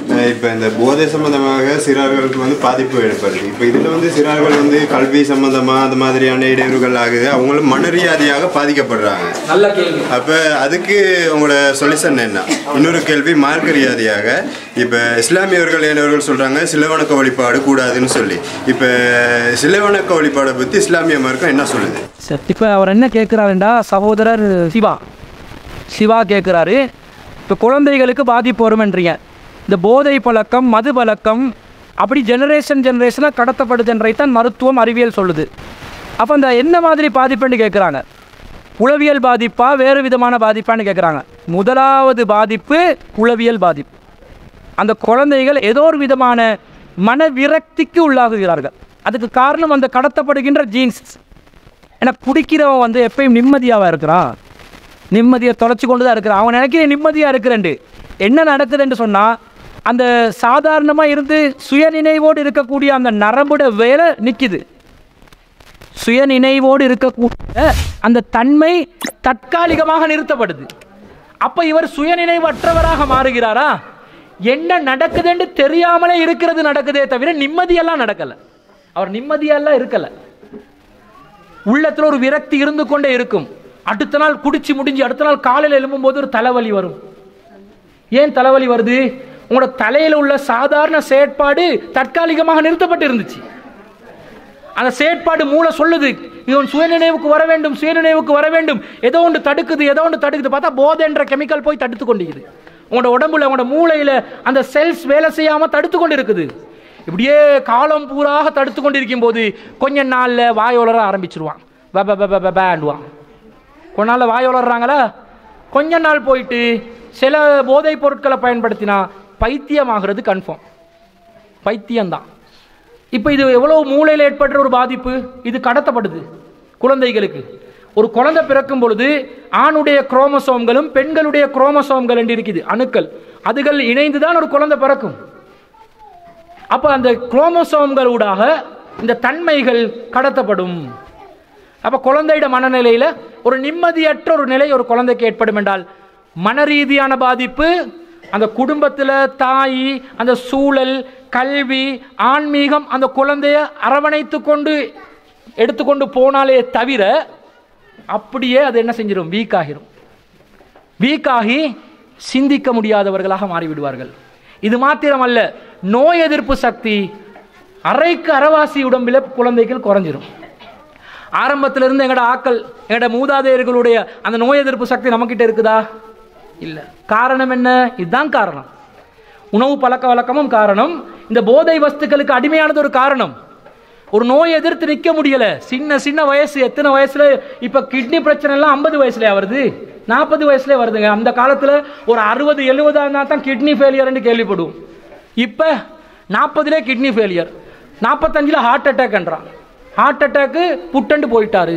அஹ் இப்ப இந்த போதை சம்பந்தமாக சிறார்களுக்கு வந்து பாதிப்பு ஏற்படுது இப்ப இதுல வந்து சிறார்கள் வந்து கல்வி சம்பந்தமா அந்த மாதிரியான இடையூறுகள் ஆகுது அவங்களும் மனரீதியாக பாதிக்கப்படுறாங்க நல்ல கேள்வி அப்ப அதுக்கு உங்களோட சொல்யூஷன் என்ன இன்னொரு கேள்வி மார்க்க ரீதியாக இப்ப இஸ்லாமியர்கள் என்னவர்கள் சொல்றாங்க சிலவணக்க வழிபாடு கூடாதுன்னு சொல்லி இப்ப சிலவணக்க வழிபாடை பத்தி இஸ்லாமிய மார்க்கம் என்ன சொல்லுது சரி இப்போ அவர் என்ன கேட்குறாருண்டா சகோதரர் சிவா சிவா கேட்குறாரு இப்போ குழந்தைகளுக்கு பாதிப்பு வருமென்றீங்க இந்த போதை பழக்கம் மது பழக்கம் அப்படி ஜெனரேஷன் ஜெனரேஷனாக கடத்தப்படுதுன்றை தான் மருத்துவம் அறிவியல் சொல்லுது அப்போ அந்த என்ன மாதிரி பாதிப்புன்னு கேட்குறாங்க உளவியல் பாதிப்பா வேறு விதமான பாதிப்பான்னு கேட்குறாங்க முதலாவது பாதிப்பு உளவியல் பாதிப்பு அந்த குழந்தைகள் ஏதோ ஒரு விதமான மன விரக்திக்கு உள்ளாகுகிறார்கள் அதுக்கு காரணம் அந்த கடத்தப்படுகின்ற ஜீன்ஸ் ஏன்னா குடிக்கிறவன் வந்து எப்பயும் நிம்மதியாக இருக்கிறான் நிம்மதியை தொலைச்சி கொண்டு தான் இருக்கிறான் அவன் நினைக்கிறேன் நிம்மதியாக இருக்கிறேன்ட்டு என்ன நடக்குதுன்னு சொன்னால் அந்த சாதாரணமாக இருந்து சுயநினைவோடு இருக்கக்கூடிய அந்த நரம்புட வேலை நிற்கிது சுயநினைவோடு இருக்கக்கூடிய அந்த தன்மை தற்காலிகமாக நிறுத்தப்படுது அப்போ இவர் சுயநினைவற்றவராக மாறுகிறாரா என்ன நடக்குதுன்னு தெரியாமலே இருக்கிறது நடக்குதே தவிர நிம்மதியெல்லாம் நடக்கலை அவர் நிம்மதியெல்லாம் இருக்கலை உள்ளத்துல ஒரு விரக்தி இருந்து கொண்டே இருக்கும் அடுத்த நாள் குடிச்சு முடிஞ்சு அடுத்த நாள் காலையில் எழும்பும்போது ஒரு தலைவலி வரும் ஏன் தலைவலி வருது உங்களோட தலையில உள்ள சாதாரண செயற்பாடு தற்காலிகமாக நிறுத்தப்பட்டு இருந்துச்சு அந்த செயற்பாடு மூளை சொல்லுது இவன் சுயநினைவுக்கு வர வேண்டும் சுயநினைவுக்கு வர வேண்டும் ஏதோ ஒன்று தடுக்குது ஏதோ ஒன்று தடுக்குது பார்த்தா போதைன்ற கெமிக்கல் போய் தடுத்து கொண்டிருக்குது உங்களோட உடம்புல உங்களோட மூளையில அந்த செல்ஸ் வேலை செய்யாம தடுத்து கொண்டு இருக்குது இப்படியே காலம் பூராக தடுத்து கொண்டிருக்கும் போது கொஞ்ச நாள்ல வாய் உலர ஆரம்பிச்சிருவான் ப ப ப ப ப பேண்டுவான் கொஞ்ச நாள்ல வாய் உலர்றாங்களா கொஞ்ச நாள் போயிட்டு சில போதைப் பொருட்களை பயன்படுத்தினா பைத்தியமாகிறது கன்ஃபார்ம் பைத்தியம்தான் இப்போ இது எவ்வளோ மூளையில் ஏற்படுற ஒரு பாதிப்பு இது கடத்தப்படுது குழந்தைகளுக்கு ஒரு குழந்தை பிறக்கும் பொழுது ஆணுடைய குரோமசோம்களும் பெண்களுடைய குரோமசோம்கள் என்று இருக்குது அணுக்கள் அதுகள் இணைந்து தான் ஒரு குழந்தை பிறக்கும் அப்போ அந்த குரோமசோம்கள் ஊடாக இந்த தன்மைகள் கடத்தப்படும் அப்போ குழந்தையோட மனநிலையில் ஒரு நிம்மதியற்ற ஒரு நிலை ஒரு குழந்தைக்கு ஏற்படும் என்றால் மன ரீதியான பாதிப்பு அந்த குடும்பத்தில் தாய் அந்த சூழல் கல்வி ஆன்மீகம் அந்த குழந்தைய அரவணைத்து கொண்டு எடுத்துக்கொண்டு போனாலே தவிர அப்படியே அது என்ன செஞ்சிடும் வீக் ஆகிரும் வீக் ஆகி சிந்திக்க முடியாதவர்களாக மாறிவிடுவார்கள் இது மாத்திரமல்ல நோய் எதிர்ப்பு சக்தி அரைக்கு அரைவாசி உடம்பில் குழந்தைகள் குறைஞ்சிரும் ஆரம்பத்துல இருந்து எங்கட ஆக்கள் எங்கட மூதாதையர்களுடைய அந்த நோய் எதிர்ப்பு சக்தி நம்மக்கிட்ட இருக்குதா இல்ல காரணம் என்ன இதுதான் காரணம் உணவு பழக்க வழக்கமும் காரணம் இந்த போதை வஸ்துக்களுக்கு அடிமையானது ஒரு காரணம் ஒரு நோய் எதிர்த்து நிற்க முடியல சின்ன சின்ன வயசு எத்தனை வயசுல இப்ப கிட்னி பிரச்சனை எல்லாம் ஐம்பது வயசுல வருது நாற்பது வயசுல வருதுங்க அந்த காலத்துல ஒரு அறுபது எழுபதா இருந்தா தான் கிட்னி ஃபெயிலியர்னு கேள்விப்படுவோம் இப்ப நாற்பதுல கிட்னி ஃபெயிலியர் நாற்பத்தஞ்சுல ஹார்ட் அட்டாக்ன்றான் ஹார்ட் அட்டாக்கு புட்டண்டு போயிட்டாரு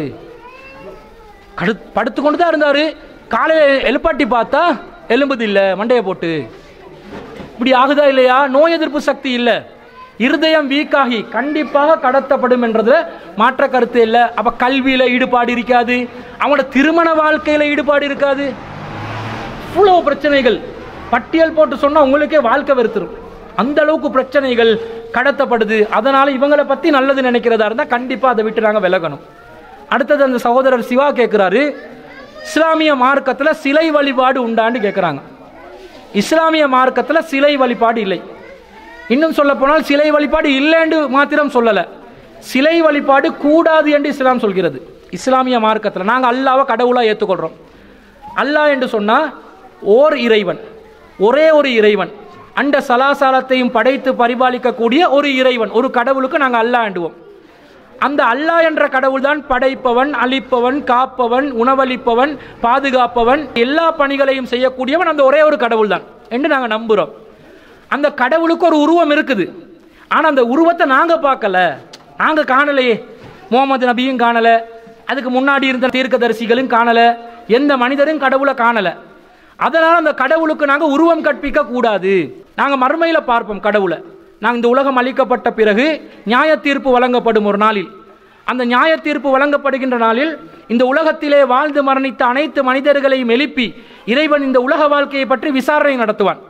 கடு படுத்து கொண்டு தான் இருந்தாரு காலையில் எழுப்பாட்டி பார்த்தா எலும்புது இல்லை மண்டையை போட்டு இப்படி ஆகுதா இல்லையா நோய் எதிர்ப்பு சக்தி இல்லை இருதயம் வீக்காகி கண்டிப்பாக கடத்தப்படும் என்றதுல மாற்ற கருத்து இல்லை அப்ப கல்வியில ஈடுபாடு இருக்காது அவங்களோட திருமண வாழ்க்கையில ஈடுபாடு இருக்காது இவ்வளவு பிரச்சனைகள் பட்டியல் போட்டு சொன்னா உங்களுக்கே வாழ்க்கை வெறுத்துரும் அந்த அளவுக்கு பிரச்சனைகள் கடத்தப்படுது அதனால இவங்களை பத்தி நல்லது நினைக்கிறதா இருந்தா கண்டிப்பா அதை விட்டு நாங்க விலகணும் அடுத்தது அந்த சகோதரர் சிவா கேட்கிறாரு இஸ்லாமிய மார்க்கத்துல சிலை வழிபாடு உண்டான்னு கேட்குறாங்க இஸ்லாமிய மார்க்கத்துல சிலை வழிபாடு இல்லை இன்னும் சொல்ல போனால் சிலை வழிபாடு இல்லைன்னு மாத்திரம் சொல்லல சிலை வழிபாடு கூடாது என்று இஸ்லாம் சொல்கிறது இஸ்லாமிய மார்க்கத்தில் நாங்கள் அல்லாவை கடவுளா ஏற்றுக்கொள்கிறோம் அல்லாஹ் என்று சொன்னா ஓர் இறைவன் ஒரே ஒரு இறைவன் அண்ட சலாசாலத்தையும் படைத்து பரிபாலிக்கக்கூடிய ஒரு இறைவன் ஒரு கடவுளுக்கு நாங்கள் அல்லாஹ் ஆண்டுவோம் அந்த அல்லாஹ் என்ற கடவுள் தான் படைப்பவன் அழிப்பவன் காப்பவன் உணவளிப்பவன் பாதுகாப்பவன் எல்லா பணிகளையும் செய்யக்கூடியவன் அந்த ஒரே ஒரு கடவுள் தான் என்று நாங்கள் நம்புகிறோம் அந்த கடவுளுக்கு ஒரு உருவம் இருக்குது ஆனால் அந்த உருவத்தை நாங்கள் பார்க்கல நாங்கள் காணலையே முகமது நபியும் காணல அதுக்கு முன்னாடி இருந்த தீர்க்கதரிசிகளும் காணல எந்த மனிதரும் கடவுளை காணல அதனால் அந்த கடவுளுக்கு நாங்கள் உருவம் கற்பிக்க கூடாது நாங்கள் மறுமையில் பார்ப்போம் கடவுளை நாங்கள் இந்த உலகம் அளிக்கப்பட்ட பிறகு நியாய தீர்ப்பு வழங்கப்படும் ஒரு நாளில் அந்த நியாய தீர்ப்பு வழங்கப்படுகின்ற நாளில் இந்த உலகத்திலே வாழ்ந்து மரணித்த அனைத்து மனிதர்களையும் எழுப்பி இறைவன் இந்த உலக வாழ்க்கையை பற்றி விசாரணை நடத்துவான்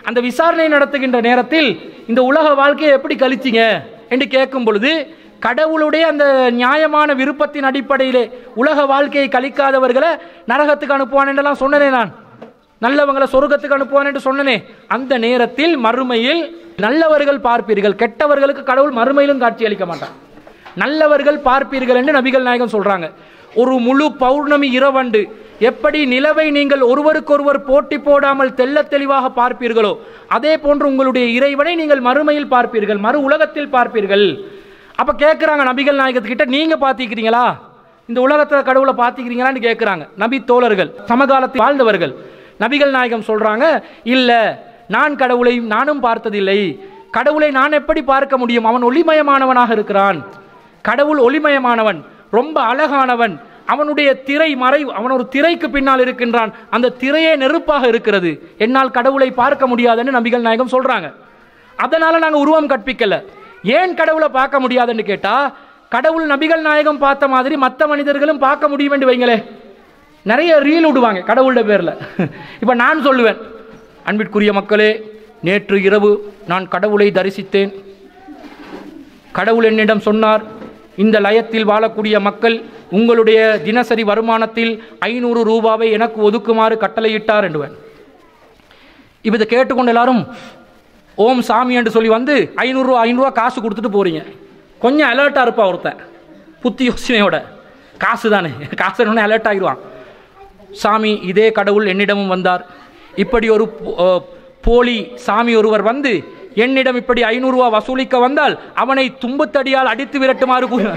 அந்த விசாரணை நடத்துகின்ற நேரத்தில் இந்த உலக வாழ்க்கையை எப்படி கழிச்சிங்க என்று கேட்கும் பொழுது கடவுளுடைய அந்த நியாயமான விருப்பத்தின் அடிப்படையிலே உலக வாழ்க்கையை கழிக்காதவர்களை நரகத்துக்கு அனுப்புவான் என்றெல்லாம் சொன்னனே நான் நல்லவங்களை சொர்க்கத்துக்கு அனுப்புவான் என்று சொன்னனே அந்த நேரத்தில் மறுமையில் நல்லவர்கள் பார்ப்பீர்கள் கெட்டவர்களுக்கு கடவுள் மறுமையிலும் காட்சி அளிக்க மாட்டான் நல்லவர்கள் பார்ப்பீர்கள் என்று நபிகள் நாயகம் சொல்றாங்க ஒரு முழு பௌர்ணமி இரவண்டு எப்படி நிலவை நீங்கள் ஒருவருக்கொருவர் போட்டி போடாமல் தெள்ளத் தெளிவாக பார்ப்பீர்களோ அதே போன்று உங்களுடைய இறைவனை நீங்கள் மறுமையில் பார்ப்பீர்கள் மறு உலகத்தில் பார்ப்பீர்கள் அப்ப கேட்குறாங்க நபிகள் நாயகத்துக்கிட்ட நீங்க பார்த்திக்கிறீங்களா இந்த உலகத்துல கடவுளை பார்த்திக்கிறீங்களான்னு கேட்குறாங்க நபி தோழர்கள் சமகாலத்தில் வாழ்ந்தவர்கள் நபிகள் நாயகம் சொல்றாங்க இல்ல நான் கடவுளை நானும் பார்த்ததில்லை கடவுளை நான் எப்படி பார்க்க முடியும் அவன் ஒளிமயமானவனாக இருக்கிறான் கடவுள் ஒளிமயமானவன் ரொம்ப அழகானவன் அவனுடைய திரை மறை அவன் ஒரு திரைக்கு பின்னால் இருக்கின்றான் அந்த திரையே நெருப்பாக இருக்கிறது என்னால் கடவுளை பார்க்க முடியாதுன்னு நபிகள் நாயகம் சொல்றாங்க அதனால நாங்க உருவம் கற்பிக்கல ஏன் கடவுளை பார்க்க முடியாதுன்னு கேட்டா கடவுள் நபிகள் நாயகம் பார்த்த மாதிரி மற்ற மனிதர்களும் பார்க்க முடியும் என்று வைங்களே நிறைய ரீல் விடுவாங்க கடவுளோட பேர்ல இப்ப நான் சொல்லுவேன் அன்பிற்குரிய மக்களே நேற்று இரவு நான் கடவுளை தரிசித்தேன் கடவுள் என்னிடம் சொன்னார் இந்த லயத்தில் வாழக்கூடிய மக்கள் உங்களுடைய தினசரி வருமானத்தில் ஐநூறு ரூபாவை எனக்கு ஒதுக்குமாறு கட்டளையிட்டார் என்றுவன் இப்போ இதை கேட்டுக்கொண்டு எல்லாரும் ஓம் சாமி என்று சொல்லி வந்து ஐநூறுரூவா ஐநூறுரூவா காசு கொடுத்துட்டு போறீங்க கொஞ்சம் அலர்ட்டாக இருப்பா ஒருத்தன் புத்தி யோசனையோட காசு தானே காசு அலர்ட் ஆகிடுவான் சாமி இதே கடவுள் என்னிடமும் வந்தார் இப்படி ஒரு போ- அஹ், போலி சாமி ஒருவர் வந்து என்னிடம் இப்படி ஐநூறுரூவா வசூலிக்க வந்தால் அவனை தும்புத்தடியால் அடித்து விரட்டுமாறு கூ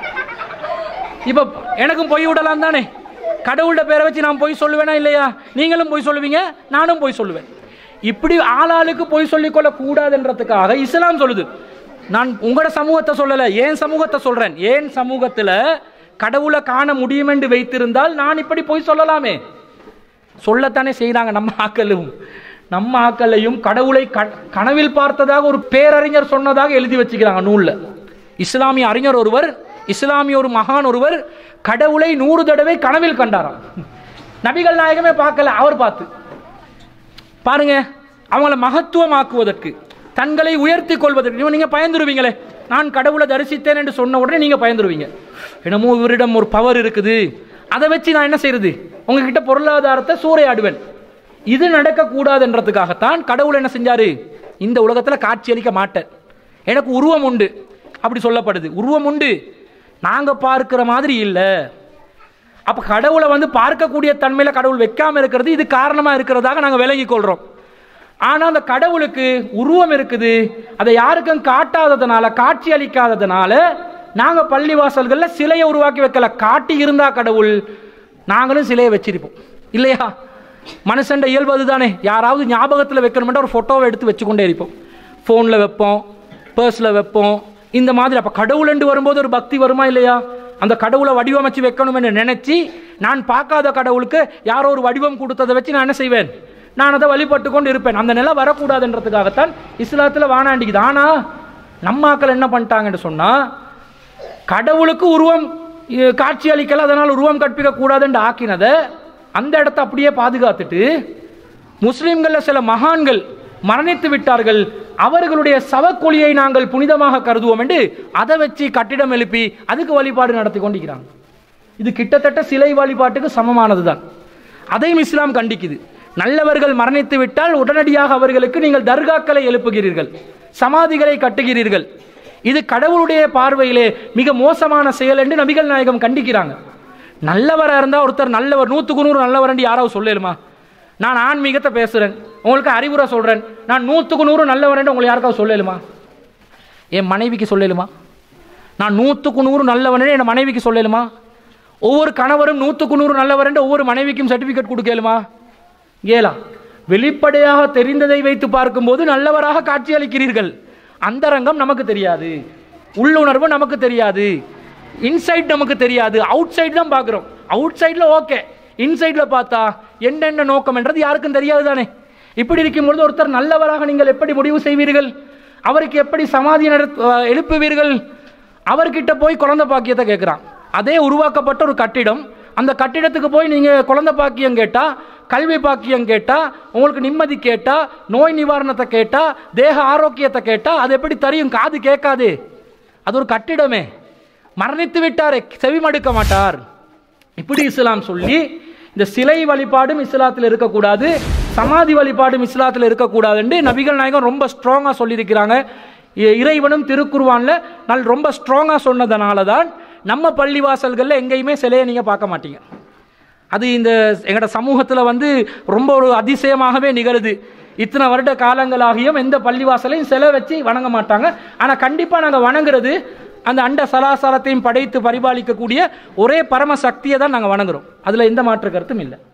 இப்போ எனக்கும் பொய் விடலாம் தானே கடவுளோட பேரை வச்சு நான் பொய் சொல்லுவேனா இல்லையா நீங்களும் பொய் சொல்லுவீங்க நானும் பொய் சொல்லுவேன் இப்படி ஆளாளுக்கு பொய் சொல்லிக்கொள்ள கூடாதுன்றதுக்காக இஸ்லாம் சொல்லுது நான் உங்களோட சமூகத்தை சொல்லலை ஏன் சமூகத்தை சொல்றேன் ஏன் சமூகத்தில் கடவுளை காண முடியும் என்று வைத்திருந்தால் நான் இப்படி பொய் சொல்லலாமே சொல்லத்தானே செய்கிறாங்க நம்ம ஆக்களும் நம்ம ஆக்களையும் கடவுளை க- கனவில் பார்த்ததாக ஒரு பேரறிஞர் சொன்னதாக எழுதி வச்சுக்கிறாங்க நூல்ல இஸ்லாமிய அறிஞர் ஒருவர் இஸ்லாமிய ஒரு மகான் ஒருவர் கடவுளை நூறு தடவை கனவில் கண்டாராம் நபிகள் நாயகமே பார்க்கல அவர் பார்த்து பாருங்க அவங்கள மகத்துவமாக்குவதற்கு தங்களை உயர்த்தி கொள்வதற்கு இவன் நீங்க பயந்துருவீங்களே நான் கடவுளை தரிசித்தேன் என்று சொன்ன உடனே நீங்க பயந்துருவீங்க என்னமோ இவரிடம் ஒரு பவர் இருக்குது அதை வச்சு நான் என்ன செய்யறது உங்ககிட்ட பொருளாதாரத்தை சூறையாடுவேன் இது நடக்கக்கூடாதுன்றதுக்காகத்தான் கடவுள் என்ன செஞ்சாரு இந்த உலகத்துல காட்சி அளிக்க மாட்டேன் எனக்கு உருவம் உண்டு அப்படி சொல்லப்படுது உருவம் உண்டு நாங்க பார்க்கிற மாதிரி இல்லை அப்ப கடவுளை வந்து பார்க்கக்கூடிய தன்மையில கடவுள் வைக்காம இருக்கிறது இது காரணமா இருக்கிறதாக நாங்க விளங்கிக் கொள்றோம் ஆனா அந்த கடவுளுக்கு உருவம் இருக்குது அதை யாருக்கும் காட்டாததுனால காட்சி அளிக்காததுனால நாங்க பள்ளிவாசல்கள்ல சிலையை உருவாக்கி வைக்கல காட்டி இருந்தா கடவுள் நாங்களும் சிலையை வச்சிருப்போம் இல்லையா மனுஷன் இயல்பு அதுதானே யாராவது ஞாபகத்தில் வைக்கணும்னா ஒரு ஃபோட்டோவை எடுத்து வச்சுக்கொண்டே இருப்போம் ஃபோனில் வைப்போம் பர்ஸில் வைப்போம் இந்த மாதிரி அப்போ கடவுள் வரும்போது ஒரு பக்தி வருமா இல்லையா அந்த கடவுளை வடிவமைச்சு வைக்கணும் என்று நினைச்சு நான் பார்க்காத கடவுளுக்கு யாரோ ஒரு வடிவம் கொடுத்ததை வச்சு நான் என்ன செய்வேன் நான் அதை வழிபட்டு கொண்டு இருப்பேன் அந்த நிலை வரக்கூடாதுன்றதுக்காகத்தான் இஸ்லாத்தில் வானாண்டிக்குது ஆனா நம்ம ஆக்கள் என்ன பண்ணிட்டாங்கன்னு சொன்னா கடவுளுக்கு உருவம் இ- காட்சி அளிக்கல அதனால் உருவம் கற்பிக்க கூடாதுன்னு ஆக்கினதை அந்த இடத்த அப்படியே பாதுகாத்துட்டு முஸ்லிம்களில் சில மகான்கள் மரணித்து விட்டார்கள் அவர்களுடைய சவக்கொலியை நாங்கள் புனிதமாக கருதுவோம் என்று அதை வச்சு கட்டிடம் எழுப்பி அதுக்கு வழிபாடு நடத்தி கொண்டிருக்கிறாங்க இது கிட்டத்தட்ட சிலை வழிபாட்டுக்கு சமமானதுதான் அதையும் இஸ்லாம் கண்டிக்குது நல்லவர்கள் மரணித்து விட்டால் உடனடியாக அவர்களுக்கு நீங்கள் தர்காக்களை எழுப்புகிறீர்கள் சமாதிகளை கட்டுகிறீர்கள் இது கடவுளுடைய பார்வையிலே மிக மோசமான செயல் என்று நபிகள் நாயகம் கண்டிக்கிறாங்க நல்லவரா இருந்தா ஒருத்தர் நல்லவர் நூத்துக்கு நூறு நல்லவர் யாராவது சொல்லலுமா நான் ஆன்மீகத்தை பேசுறேன் உங்களுக்கு அறிவுரை சொல்றேன் நான் நூத்துக்கு நூறு நல்லவரேன்னு உங்களுக்கு யாருக்காவது சொல்லலுமா என் மனைவிக்கு சொல்லலுமா நான் நூற்றுக்கு நூறு நல்லவனே என் மனைவிக்கு சொல்லலுமா ஒவ்வொரு கணவரும் நூற்றுக்கு நூறு நல்லவரேன்னு ஒவ்வொரு மனைவிக்கும் சர்டிஃபிகேட் கொடுக்கலுமா கேளா வெளிப்படையாக தெரிந்ததை வைத்து பார்க்கும்போது நல்லவராக காட்சியளிக்கிறீர்கள் அந்தரங்கம் நமக்கு தெரியாது உள்ளுணர்வு நமக்கு தெரியாது இன்சைட் நமக்கு தெரியாது அவுட் சைடு தான் பார்க்குறோம் அவுட் சைடில் ஓகே இன்சைடில் பார்த்தா என்னென்ன நோக்கம்ன்றது யாருக்கும் தெரியாது தானே இப்படி இருக்கும்பொழுது ஒருத்தர் நல்லவராக நீங்கள் எப்படி முடிவு செய்வீர்கள் அவருக்கு எப்படி சமாதி நடத் அஹ் எழுப்புவீர்கள் அவர்கிட்ட போய் குழந்தை பாக்கியத்தை கேட்குறான் அதே உருவாக்கப்பட்ட ஒரு கட்டிடம் அந்த கட்டிடத்துக்கு போய் நீங்கள் குழந்தை பாக்கியம் கேட்டால் கல்வி பாக்கியம் கேட்டால் உங்களுக்கு நிம்மதி கேட்டால் நோய் நிவாரணத்தை கேட்டால் தேக ஆரோக்கியத்தை கேட்டால் அது எப்படி தெரியும் காது கேட்காது அது ஒரு கட்டிடமே மரணித்து விட்டாரே செவிமடுக்க மாட்டார் இப்படி இஸ்லாம் சொல்லி இந்த சிலை வழிபாடும் இஸ்லாத்தில் இருக்கக்கூடாது சமாதி வழிபாடும் இஸ்லாத்தில் இருக்கக்கூடாதுன்னு நபிகள் நாயகம் ரொம்ப ஸ்ட்ராங்காக சொல்லியிருக்கிறாங்க இ- இறைவனும் திருக்குர்வான்ல நல் ரொம்ப ஸ்ட்ராங்காக சொன்னதனால தான் நம்ம பள்ளிவாசல்களில் எங்கேயுமே சிலையை நீங்கள் பார்க்க மாட்டீங்க அது இந்த எங்களோட சமூகத்தில் வந்து ரொம்ப ஒரு அதிசயமாகவே நிகழுது இத்தனை வருட காலங்களாகியும் எந்த பள்ளிவாசலையும் சிலை வச்சு வணங்க மாட்டாங்க ஆனால் கண்டிப்பாக நாங்கள் வணங்குறது அந்த அண்ட சலாசலத்தையும் படைத்து பரிபாலிக்கக்கூடிய ஒரே பரம சக்தியை தான் நாங்கள் வணங்குறோம் அதில் எந்த மாற்று கருத்தும் இல்லை